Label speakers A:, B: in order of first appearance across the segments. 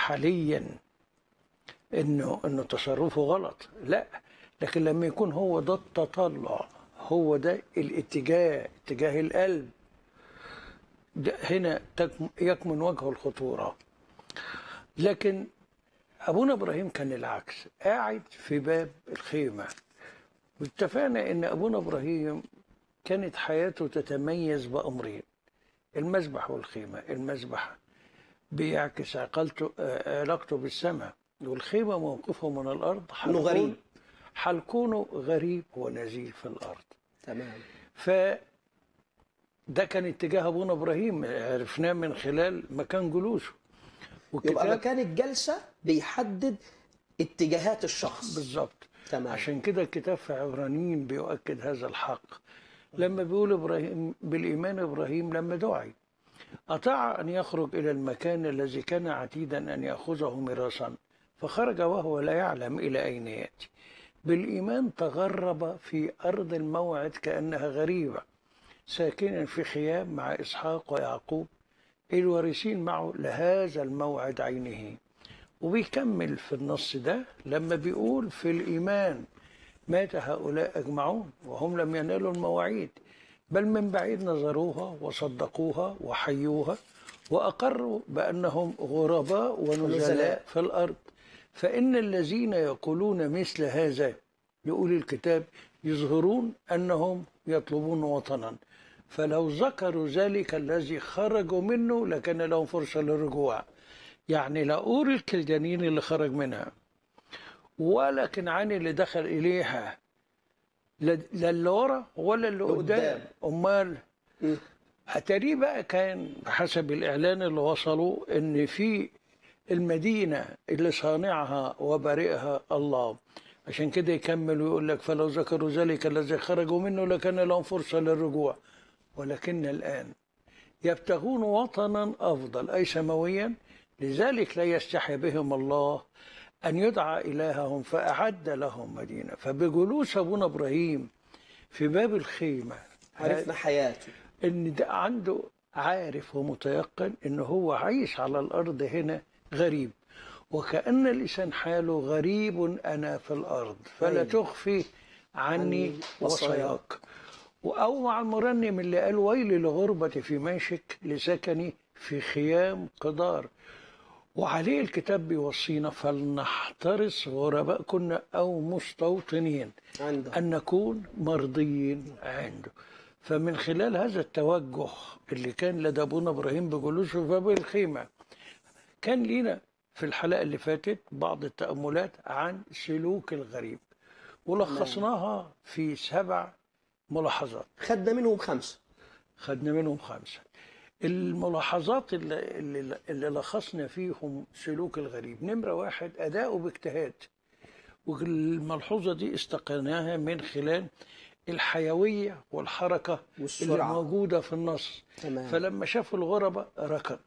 A: حاليا انه انه تصرفه غلط لا لكن لما يكون هو ده التطلع هو ده الاتجاه اتجاه القلب ده هنا تكم- يكمن وجه الخطورة لكن أبونا إبراهيم كان العكس قاعد في باب الخيمة واتفقنا إن أبونا إبراهيم كانت حياته تتميز بأمرين المذبح والخيمة المذبح بيعكس عقلته آه، علاقته بالسماء والخيمة موقفه من الأرض
B: إنه
A: هنكون-
B: غريب.
A: هنكونه غريب ونزيل في الأرض
B: تمام
A: ف ده كان اتجاه ابونا ابراهيم عرفناه من خلال مكان جلوسه
B: يبقى
A: والكتاب
B: مكان الجلسة بيحدد اتجاهات الشخص
A: بالظبط
B: تمام
A: عشان كده الكتاب في عبرانيين بيؤكد هذا الحق لما بيقول ابراهيم بالايمان ابراهيم لما دعي اطاع ان يخرج الى المكان الذي كان عتيدا ان ياخذه ميراثا فخرج وهو لا يعلم الى اين ياتي بالايمان تغرب في ارض الموعد كانها غريبه ساكنا في خيام مع اسحاق ويعقوب الوارثين معه لهذا الموعد عينه وبيكمل في النص ده لما بيقول في الإيمان مات هؤلاء أجمعون وهم لم ينالوا المواعيد بل من بعيد نظروها وصدقوها وحيوها وأقروا بأنهم غرباء ونزلاء
B: ونزلاء.
A: في الأرض فإن الذين يقولون مثل هذا يقول الكتاب يظهرون أنهم يطلبون وطنا فلو ذكروا ذلك الذي خرجوا منه لكان لهم فرصة للرجوع يعني لا أورك الجنين اللي خرج منها ولا كنعان اللي دخل إليها لا لا اللي ورا ولا اللي
B: لقدام.
A: قدام أمال
B: مم.
A: أتاريه بقى كان بحسب الإعلان اللي وصلوا إن في المدينة اللي صانعها وبارئها الله عشان كده يكمل ويقول لك فلو ذكروا ذلك الذي خرجوا منه لكان لهم فرصة للرجوع ولكن الآن يبتغون وطنا أفضل أي سماويا لذلك لا يستحي بهم الله أن يدعى إلههم فأعد لهم مدينة فبجلوس أبونا إبراهيم في باب الخيمة
B: عرفنا حياته
A: ان ده عنده عارف ومتيقن ان هو عايش على الارض هنا غريب وكأن لسان حاله غريب انا في الارض فلا
B: أيوة.
A: تخفي عني
B: عني وصاياك.
A: وصاياك او مع المرنم اللي قال ويل لغربتي في ماشك لسكني في خيام قدار وعليه الكتاب بيوصينا فلنحترس غرباء كنا او مستوطنين
B: عنده
A: أن نكون مرضيين عنده فمن خلال هذا التوجه اللي كان لدى أبونا إبراهيم بجلوسه في باب الخيمة كان لينا في الحلقة اللي فاتت بعض التأملات عن سلوك الغريب ولخصناها في سبع ملاحظات
B: خدنا منهم خمسة
A: خدنا منهم خمسة الملاحظات اللي, اللي, اللي لخصنا فيهم سلوك الغريب نمرة واحد أداؤه باجتهاد والملحوظة دي استقيناها من خلال الحيوية والحركة اللي
B: والسرعة
A: موجودة في النص
B: تمام
A: فلما شافوا الغرباء ركض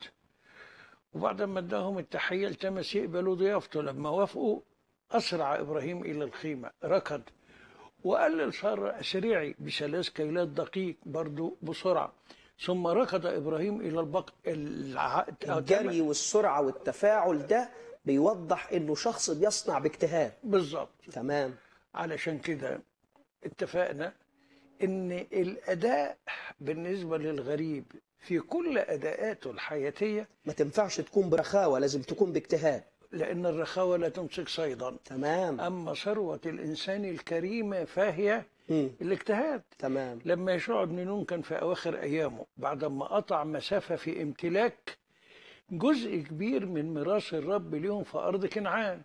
A: وبعد ما اداهم التحية التمس يقبلوا ضيافته لما وافقوا أسرع إبراهيم إلى الخيمة ركض وقلل صار أسريعي بثلاث كيلات دقيق برضو بسرعة ثم ركض إبراهيم إلى البق الع...
B: الجري والسرعة والتفاعل ده بيوضح انه شخص بيصنع باجتهاد
A: بالظبط
B: تمام
A: علشان كده اتفقنا ان الاداء بالنسبه للغريب في كل اداءاته الحياتيه
B: ما تنفعش تكون برخاوة لازم تكون باجتهاد
A: لان الرخاوه لا تمسك صيدا
B: تمام
A: اما ثروه الانسان الكريمه فهي
B: مم.
A: الاجتهاد
B: تمام
A: لما يشوع بن نون كان في اواخر ايامه بعدما قطع مسافه في امتلاك جزء كبير من ميراث الرب ليهم في ارض كنعان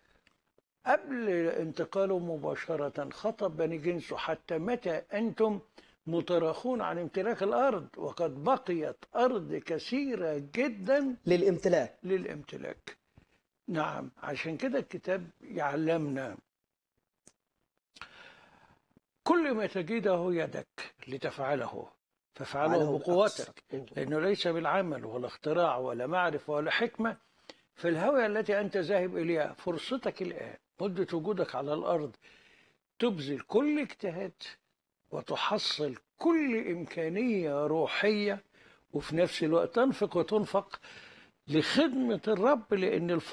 A: قبل انتقاله مباشره خطب بني جنسه حتى متى انتم متراخون عن امتلاك الارض وقد بقيت ارض كثيره جدا
B: للامتلاك
A: للامتلاك نعم عشان كده الكتاب يعلمنا كل ما تجده يدك لتفعله فافعله
B: فعله
A: بقوتك
B: بأقصى.
A: لأنه ليس بالعمل ولا اختراع ولا معرفة ولا حكمة في الهوية التي أنت ذاهب إليها فرصتك الآن مدة وجودك على الأرض تبذل كل اجتهاد وتحصل كل إمكانية روحية وفي نفس الوقت تنفق وتنفق لخدمة الرب لأن